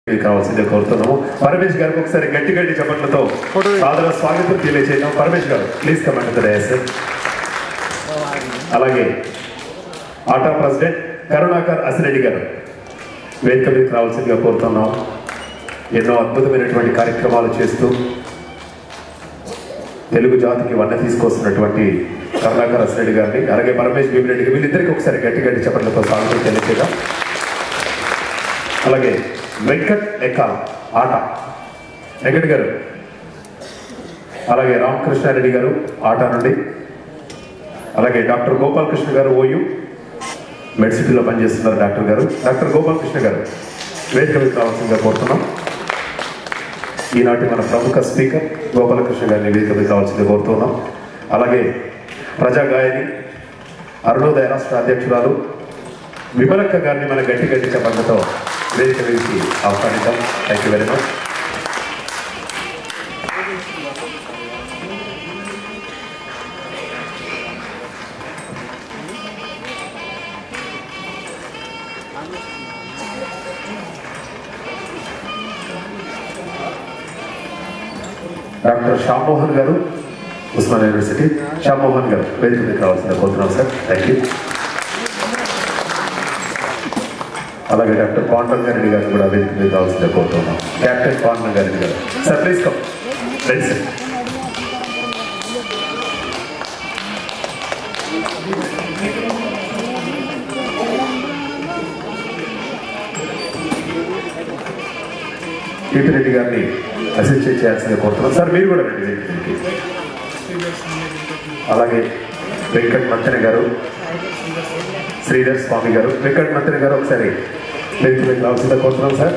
కావాల్సిందే కోరుతున్నాము పరమేష్ గారికి ఒకసారి గట్టి గట్టి చప్పట్లతో సాదర స్వాగతం తెలియజేద్దాం పరమేష్ గారు ప్లీజ్ కమెంట్ సార్ అలాగే ఆటా ప్రెసిడెంట్ కరుణాకర్ అసిరెడ్డి గారు వేదిక మీదకి రావాల్సిందిగా కోరుతున్నాం ఎన్నో అద్భుతమైనటువంటి కార్యక్రమాలు చేస్తూ తెలుగు జాతికి వన్న తీసుకొస్తున్నటువంటి కరుణాకర్ అసిరెడ్డి గారిని అలాగే పరమేష్ భీమిరెడ్డికి వీళ్ళిద్దరికి ఒకసారి గట్టి గట్టి చప్పట్లతో స్వాగతం తెలియజేద్దాం అలాగే వెంకట్ ఎక్కాల ఆట వెంకట్ గారు అలాగే రామకృష్ణారెడ్డి గారు ఆట నుండి అలాగే డాక్టర్ గోపాలకృష్ణ గారు ఓయు మెడిసిటీలో పనిచేస్తున్నారు డాక్టర్ గారు డాక్టర్ గోపాలకృష్ణ గారు వేదిక మీద రావాల్సిందిగా కోరుతున్నాం ఈనాటి మన ప్రముఖ స్పీకర్ గోపాలకృష్ణ గారిని వేదిక మీద రావాల్సిందిగా కోరుతున్నాం అలాగే ప్రజా గాయని అరుణోదయ రాష్ట్ర అధ్యక్షురాలు విమలక్క గారిని మన గట్టి గట్టి చెప్పడంతో వేదిక వేసి ఆహ్వానిద్దాం thank you very much doctor Shyammohan గారు ఉస్మాన్ యూనివర్సిటీ శ్యామ్మోహన్ గారు వేదిక మీద రావాల్సిందిగా కోరుతున్నాం సార్ థ్యాంక్ యూ అలాగే డాక్టర్ పాండరంగారెడ్డి గారిని కూడా వేదిక మీద రావాల్సిందిగా కోరుతున్నాం కెప్టెన్ పాండరంగారెడ్డి గారు సార్ ప్లీజ్ కమ్ రండి సార్ కీర్తి రెడ్డి గారిని అసిస్ట్ చేయాల్సిందిగా కోరుతున్నాం సార్ మీరు కూడా రండి వేదిక మీదకి. అలాగే వెంకట్ మంతన గారు శ్రీధర్ స్వామి గారు వెంకట్ మంత్రి గారు ఒకసారి వేదిక మీద రావాల్సిందిగా కోరుతున్నాం సార్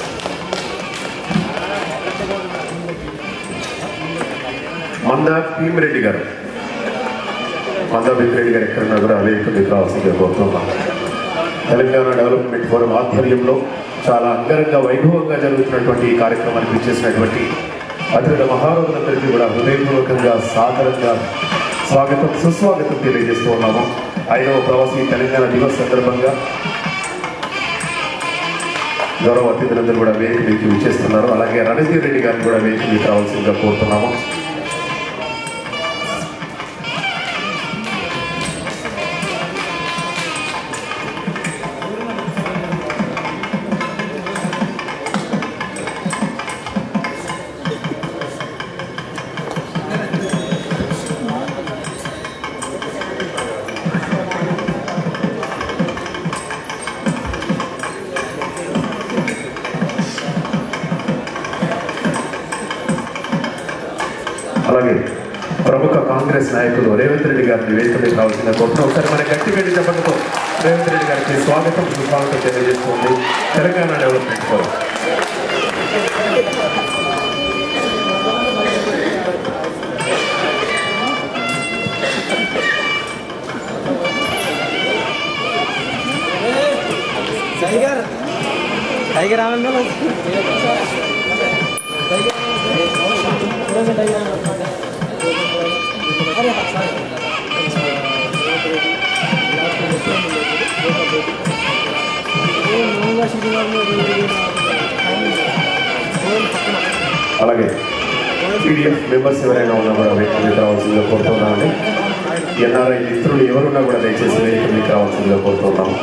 మంద భీమిరెడ్డి గారు మంద భీమిరెడ్డి గారు ఎక్కడున్నా కూడా వేదిక మీద రావాల్సిందిగా కోరుతున్నాం తెలంగాణ డెవలప్మెంట్ ఫోరం ఆధ్వర్యంలో చాలా అంగరంగ వైభవంగా జరుగుతున్నటువంటి ఈ కార్యక్రమానికి చేసినటువంటి అతిథుల మహారోజులందరికీ కూడా హృదయపూర్వకంగా సాదరంగా స్వాగతం సుస్వాగతం తెలియజేస్తూ ఉన్నాము ఐదవ ప్రవాసీ తెలంగాణ దివస్ సందర్భంగా గౌరవ అతిథులందరూ కూడా వేదిక మీకు విచ్చేస్తున్నారు అలాగే రణధీర్ రెడ్డి గారిని కూడా వేదిక మీకు రావాల్సిందిగా కోరుతున్నాము అలాగే ప్రముఖ కాంగ్రెస్ నాయకులు రేవంత్ రెడ్డి గారిని వేదిక మీద రావాల్సిన కోరుతున్నాం ఒకసారి మన గట్టి గట్టి చెప్పడంతో రేవంత్ రెడ్డి గారికి స్వాగతం సుస్వాగతం తెలియజేస్తుంది Telangana development forum tiger tiger ఆనందం అలాగే పీడిఎఫ్ మెంబర్స్ ఎవరైనా ఉన్నా కూడా వేదిక మీద రావాల్సిందిగా కోరుతున్నామండి ఎన్ఆర్ఐ మిత్రులు ఎవరున్నా కూడా దయచేసి వేదిక మీద రావాల్సిందిగా కోరుతున్నాము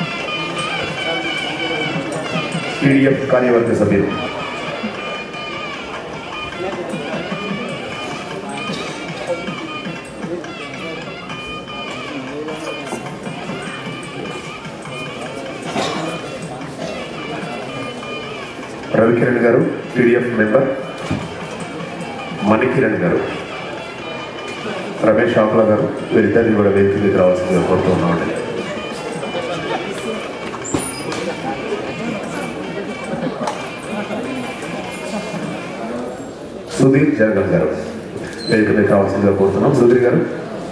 పీడిఎఫ్ కార్యవర్గ సభ్యులు రవికిరణ్ గారు పీడిఎఫ్ మెంబర్ మణికిరణ్ గారు రమేష్ ఆకుల గారు వీరిద్దరిని కూడా వేదిక మీద రావాల్సిందిగా కోరుతున్నామండి సుధీర్ జరగల్ గారు వేదిక మీద రావాల్సిందిగా కోరుతున్నాం సుధీర్ గారు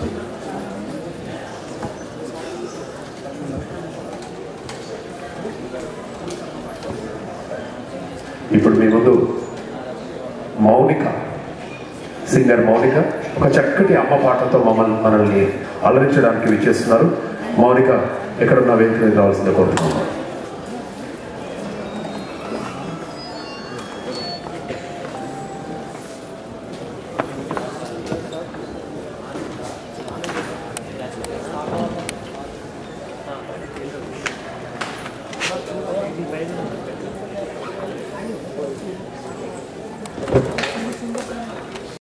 ఇప్పుడు మీ ముందు మౌనిక సింగర్ మౌనిక ఒక చక్కటి అమ్మ పాటతో మమ్మల్ని మనల్ని అలరించడానికి విచ్చేస్తున్నారు మౌనిక ఎక్కడున్న వేదిక మీద రావాల్సిందే కోరుతున్నాము